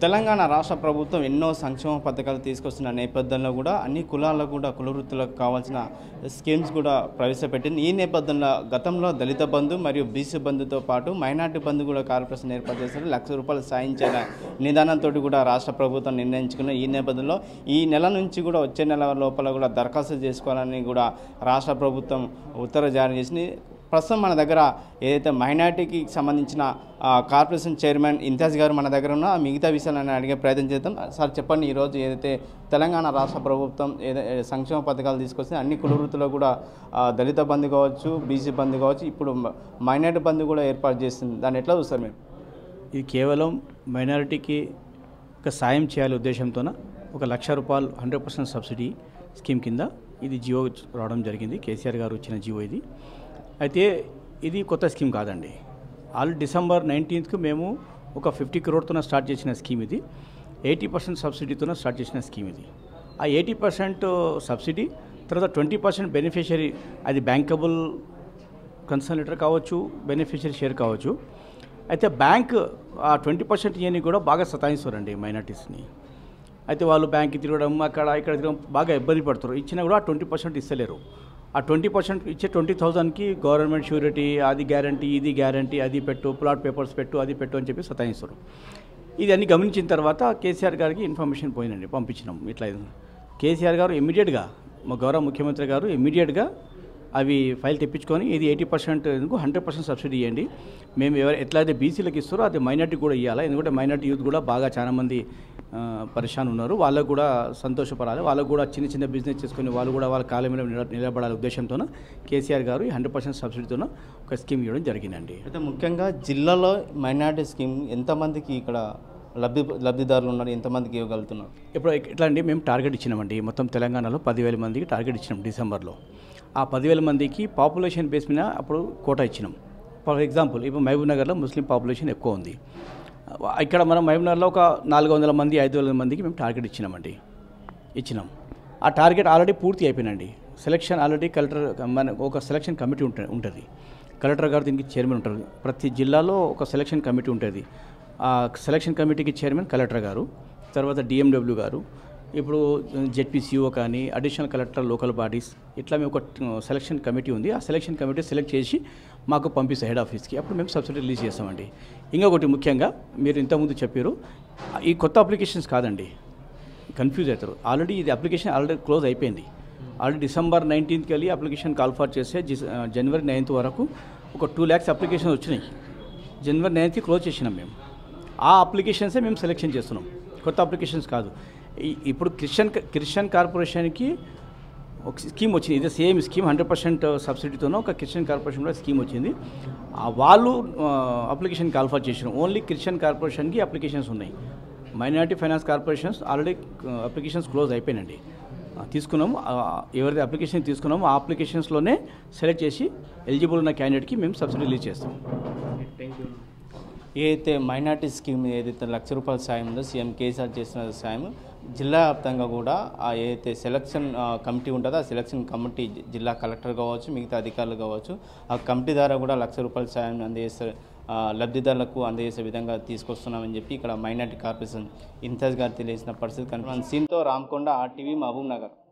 తెలంగాణ రాష్ట్ర ప్రభుత్వం ఎన్నో సంక్షేమ పథకాలు తీసుకొస్తున్న నేపథ్యంలో కూడా అన్ని కులాలకు కూడా కుల వృత్తులకు కావాల్సిన స్కీమ్స్ కూడా ప్రవేశపెట్టింది ఈ నేపథ్యంలో గతంలో దళిత బంధు మరియు బీసీ బంధుతో పాటు మైనార్టీ బంధు కూడా కార్పొరేషన్ ఏర్పాటు చేశారు లక్ష రూపాయలు సాయించిన నిదానంతో కూడా రాష్ట్ర ప్రభుత్వం నిర్ణయించుకున్న ఈ నేపథ్యంలో ఈ నెల నుంచి కూడా వచ్చే నెల లోపల కూడా దరఖాస్తు చేసుకోవాలని కూడా రాష్ట్ర ప్రభుత్వం ఉత్తర్వు జారీ చేసింది ప్రస్తుతం మన దగ్గర ఏదైతే మైనార్టీకి సంబంధించిన ఆ, కార్పొరేషన్ చైర్మన్ ఇంతియాజ్ గారు మన దగ్గర ఉన్న మిగతా విషయాలను అడిగే ప్రయత్నం చేద్దాం సార్ చెప్పండి ఈరోజు ఏదైతే తెలంగాణ రాష్ట్ర ప్రభుత్వం ఏదైతే సంక్షేమ పథకాలు తీసుకొస్తే అన్ని కుల వృత్తుల్లో కూడా ఆ, దళిత బంధు కావచ్చు బీసీ బంధు కావచ్చు ఇప్పుడు మ- మైనార్టీ బంధు కూడా ఏర్పాటు చేస్తుంది దాన్ని ఎట్లా చూస్తారు మీరు ఇది కేవలం మైనారిటీకి ఒక సాయం చేయాలి ఉద్దేశంతోన ఒక లక్ష రూపాయలు హండ్రెడ్ పర్సెంట్ సబ్సిడీ స్కీమ్ కింద ఇది జియో రావడం జరిగింది కేసీఆర్ గారు ఇచ్చిన జియో ఇది అయితే ఇది కొత్త స్కీమ్ కాదండి ఆల్రెడీ డిసెంబర్ నైన్టీన్త్కి మేము ఒక ఫిఫ్టీ క్రోడ్తో స్టార్ట్ చేసిన స్కీమ్ ఇది ఎయిటీ పర్సెంట్ సబ్సిడీతో స్టార్ట్ చేసిన స్కీమ్ ఇది ఆ ఎయిటీ పర్సెంట్ సబ్సిడీ తర్వాత ట్వంటీ పర్సెంట్ బెనిఫిషరీ అది బ్యాంకబుల్ కన్సర్న్ లెటర్ కావచ్చు బెనిఫిషియరీ షేర్ కావచ్చు అయితే బ్యాంక్ ఆ ట్వంటీ పర్సెంట్ ఇవన్నీ కూడా బాగా సతాయిస్తారండి మైనార్టీస్ని అయితే వాళ్ళు బ్యాంక్కి తిరగడం అక్కడ ఇక్కడ తిరగడం బాగా ఇబ్బంది పడుతారు ఇచ్చినా కూడా ట్వంటీ పర్సెంట్ ఇస్తలేరు ఆ ట్వంటీ పర్సెంట్ ఇచ్చే ట్వంటీ థౌసండ్కి గవర్నమెంట్ షూరిటీ అది గ్యారంటీ ఇది గ్యారంటీ అది పెట్టు ప్లాట్ పేపర్స్ పెట్టు అది పెట్టు అని చెప్పి సతాయిస్తారు ఇది అన్ని గమనించిన తర్వాత కేసీఆర్ గారికి ఇన్ఫర్మేషన్ పోయిందండి పంపించినాం ఇట్లా ఇది. కేసీఆర్ గారు ఇమ్మీడియట్గా మా గౌరవ ముఖ్యమంత్రి గారు ఇమ్మీడియట్గా అవి ఫైల్ తెప్పించుకొని ఇది ఎయిటీ పర్సెంట్ ఎందుకు హండ్రెడ్ పర్సెంట్ సబ్సిడీ ఇవ్వండి మేము ఎవరు ఎట్లయితే బీసీలకు ఇస్తారో అది మైనార్టీ కూడా ఇవ్వాలి ఎందుకంటే మైనార్టీ యూత్ కూడా బాగా చాలా మంది ఆ, పరిశాన్ ఉన్నారు వాళ్ళకు కూడా సంతోషపడాలి వాళ్ళకు కూడా చిన్న చిన్న బిజినెస్ చేసుకొని వాళ్ళు కూడా వాళ్ళ కాలం మీద నిల- నిలబడాలి ఉద్దేశంతో కేసీఆర్ గారు హండ్రెడ్ పర్సెంట్ సబ్సిడీతో ఒక స్కీమ్ ఇవ్వడం జరిగిందండి అయితే ముఖ్యంగా జిల్లాలో మైనార్టీ స్కీమ్ ఎంతమందికి ఇక్కడ లబ్ధి లబ్ధిదారులు ఉన్నారు ఎంతమందికి ఇవ్వగలుగుతున్నారు ఇప్పుడు ఎట్లా అండి మేము టార్గెట్ ఇచ్చినామండి మొత్తం తెలంగాణలో పదివేల మందికి టార్గెట్ ఇచ్చినాం డిసెంబర్లో ఆ పదివేల మందికి పాపులేషన్ బేస్ మీద అప్పుడు కోటా ఇచ్చినాం ఫర్ ఎగ్జాంపుల్ ఇప్పుడు మహబూబ్ నగర్లో ముస్లిం పాపులేషన్ ఎక్కువ ఉంది ఇక్కడ మనం మహబూబ్ నగర్లో ఒక నాలుగు వందల మంది ఐదు వందల మందికి మేము టార్గెట్ ఇచ్చినామండి ఇచ్చినాం ఆ టార్గెట్ ఆల్రెడీ పూర్తి అయిపోయినండి సెలక్షన్ ఆల్రెడీ కలెక్టర్ మన ఒక సెలక్షన్ కమిటీ ఉంటుంది ఉంటుంది కలెక్టర్ గారు దీనికి చైర్మన్ ఉంటారు ప్రతి జిల్లాలో ఒక సెలక్షన్ కమిటీ ఉంటుంది ఆ సెలక్షన్ కమిటీకి చైర్మన్ కలెక్టర్ గారు తర్వాత డిఎండబ్ల్యూ గారు ఇప్పుడు జెడ్పీసీఓ కానీ అడిషనల్ కలెక్టర్ లోకల్ బాడీస్ ఇట్లా మేము ఒక సెలక్షన్ కమిటీ ఉంది ఆ సెలక్షన్ కమిటీ సెలెక్ట్ చేసి మాకు పంపిస్తాం హెడ్ ఆఫీస్కి అప్పుడు మేము సబ్సిడీ రిలీజ్ చేస్తామండి ఇంకొకటి ముఖ్యంగా మీరు ఇంతకుముందు చెప్పారు ఈ కొత్త అప్లికేషన్స్ కాదండి కన్ఫ్యూజ్ అవుతారు ఆల్రెడీ ఇది అప్లికేషన్ ఆల్రెడీ క్లోజ్ అయిపోయింది ఆల్రెడీ డిసెంబర్ నైన్టీన్త్కి వెళ్ళి అప్లికేషన్ కాల్ ఫర్ చేస్తే జిస్- ఆ, జనవరి నైన్త్ వరకు ఒక టూ ల్యాక్స్ అప్లికేషన్ వచ్చినాయి జనవరి నైన్త్కి క్లోజ్ చేసినాం మేము ఆ అప్లికేషన్సే మేము సెలెక్షన్ చేస్తున్నాం కొత్త అప్లికేషన్స్ కాదు ఈ- ఇప్పుడు క్రిస్టియన్ క్రిస్టియన్ కార్పొరేషన్కి ఒక స్కీమ్ వచ్చింది ఇదే సేమ్ స్కీమ్ హండ్రెడ్ పర్సెంట్ సబ్సిడీతోనో ఒక క్రిస్టియన్ కార్పొరేషన్ కూడా స్కీమ్ వచ్చింది ఆ వాళ్ళు అప్లికేషన్ కాల్ఫర్ చేసిన ఓన్లీ క్రిస్టియన్ కార్పొరేషన్కి అప్లికేషన్స్ ఉన్నాయి minority finance corporations already applications close అయిపోయినండి ఆ, తీసుకున్నాము ఆ, ఎవరైతే అప్లికేషన్ తీసుకున్నామో ఆ అప్లికేషన్స్లోనే సెలెక్ట్ చేసి ఎలిజిబుల్ ఉన్న క్యాండిడేట్కి మేము సబ్సిడీ రిలీజ్ చేస్తాం ఏదైతే మైనార్టీ స్కీమ్ ఏదైతే లక్ష రూపాయల సాయం ఉందో సీఎం కేసీఆర్ చేసిన సాయం జిల్లా వ్యాప్తంగా కూడా ఆ ఏదైతే సెలక్షన్ ఆ, కమిటీ ఉంటుందో ఆ సెలక్షన్ కమిటీ జి- జిల్లా కలెక్టర్ కావచ్చు మిగతా అధికారులు కావచ్చు ఆ కమిటీ ద్వారా కూడా లక్ష రూపాయల సాయం అందజేసే ఆ, లబ్ధిదారులకు అందజేసే విధంగా తీసుకొస్తున్నామని చెప్పి ఇక్కడ మైనార్టీ కార్పొరేషన్ ఇంతజ్ గారు తెలియజేసిన పరిస్థితి కనిపిస్తుంది సీన్తో రామకొండ ఆర్టీవీ మహబూబ్ నగర్